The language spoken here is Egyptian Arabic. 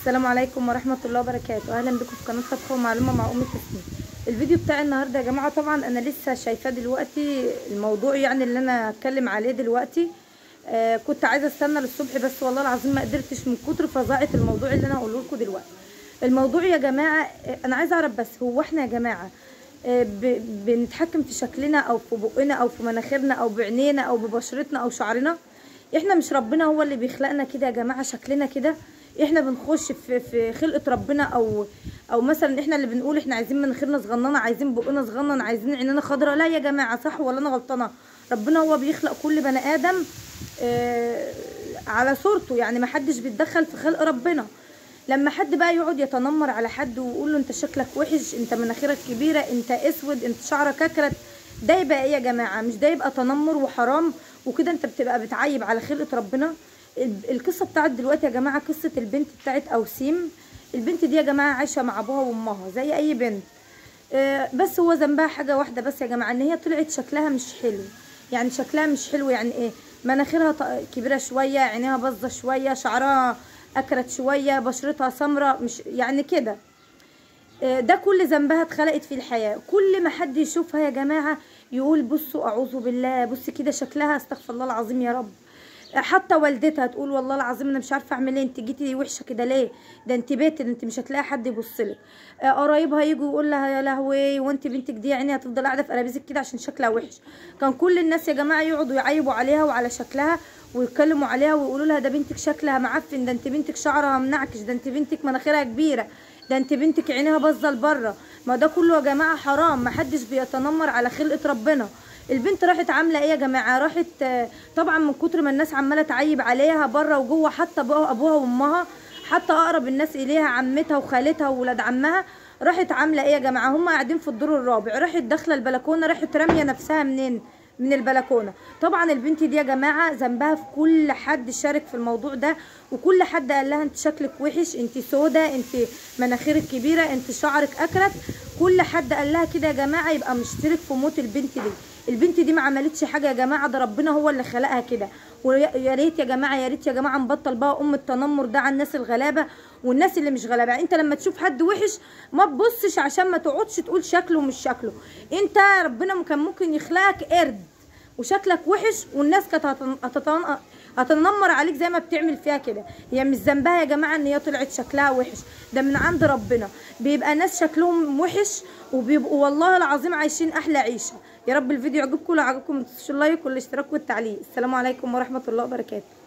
السلام عليكم ورحمة الله وبركاته أهلا بكم في قناة طبخة ومعلومة مع أم تسنيم الفيديو بتاع النهاردة يا جماعة طبعا أنا لسه شايفاه دلوقتي الموضوع يعني اللي أنا هتكلم عليه دلوقتي آه كنت عايزة استنى للصبح بس والله العظيم ما قدرتش من كتر فظاعة الموضوع اللي أنا هقوله لكم دلوقتي الموضوع يا جماعة آه أنا عايزة أعرف بس هو إحنا يا جماعة آه ب- بنتحكم في شكلنا أو في بقنا أو في مناخيرنا أو بعينينا أو ببشرتنا أو شعرنا احنا مش ربنا هو اللي بيخلقنا كده يا جماعه شكلنا كده احنا بنخش في في خلقه ربنا او او مثلا احنا اللي بنقول احنا عايزين مناخيرنا صغننه عايزين بقنا صغنن عايزين عينينا خضراء لا يا جماعه صح ولا انا غلطانه ربنا هو بيخلق كل بني ادم آه على صورته يعني ما حدش بيتدخل في خلق ربنا لما حد بقى يقعد يتنمر على حد ويقول له انت شكلك وحش انت مناخيرك كبيره انت اسود انت شعرك اكرت ده يبقى ايه يا جماعه مش ده يبقى تنمر وحرام وكده انت بتبقى بتعيب على خلقه ربنا ال- القصه بتاعت دلوقتي يا جماعه قصه البنت بتاعت اوسيم البنت دي يا جماعه عايشه مع ابوها وامها زي اي بنت آه، بس هو ذنبها حاجه واحده بس يا جماعه ان هي طلعت شكلها مش حلو يعني شكلها مش حلو يعني ايه مناخيرها ط- كبيره شويه عينيها باظه شويه شعرها اكرت شويه بشرتها سمراء مش يعني كده آه، ده كل ذنبها اتخلقت في الحياة كل ما حد يشوفها يا جماعة يقول بصوا أعوذ بالله بص كده شكلها استغفر الله العظيم يا رب آه، حتى والدتها تقول والله العظيم انا مش عارفه اعمل ايه انت جيتي وحشه كده ليه ده انت بيت انت مش هتلاقي حد يبص لك آه، قرايبها يجوا يقول لها يا لهوي وانت بنتك دي يعني هتفضل قاعده في قرابيزك كده عشان شكلها وحش كان كل الناس يا جماعه يقعدوا يعيبوا عليها وعلى شكلها ويتكلموا عليها ويقولوا لها ده بنتك شكلها معفن ده انت بنتك شعرها منعكش ده انت بنتك مناخيرها كبيره ده انت بنتك عينيها باظه لبره ما ده كله يا جماعه حرام ما حدش بيتنمر على خلقه ربنا البنت راحت عامله ايه يا جماعه راحت آه، طبعا من كتر ما الناس عماله تعيب عليها بره وجوه حتى أبوها- ابوها وامها حتى اقرب الناس اليها عمتها وخالتها وولاد عمها راحت عامله ايه يا جماعه هم قاعدين في الدور الرابع راحت داخله البلكونه راحت راميه نفسها منين من البلكونه طبعا البنت دي يا جماعه ذنبها في كل حد شارك في الموضوع ده وكل حد قال لها انت شكلك وحش انت سودة انت مناخيرك كبيره انت شعرك اكرت كل حد قال لها كده يا جماعه يبقى مشترك في موت البنت دي البنت دي ما عملتش حاجه يا جماعه ده ربنا هو اللي خلقها كده ويا يا ريت يا جماعه يا ريت يا جماعه نبطل بقى ام التنمر ده على الناس الغلابه والناس اللي مش غلابه انت لما تشوف حد وحش ما تبصش عشان ما تقعدش تقول شكله مش شكله انت ربنا كان ممكن يخلقك قرد وشكلك وحش والناس كانت هتن- هتتن- هتنمر عليك زي ما بتعمل فيها كده هي مش ذنبها يا جماعه ان هي طلعت شكلها وحش ده من عند ربنا بيبقى ناس شكلهم وحش وبيبقوا والله العظيم عايشين احلى عيشه يا رب الفيديو يعجبكم لو عجبكم ما تنسوش اللايك والاشتراك والتعليق السلام عليكم ورحمه الله وبركاته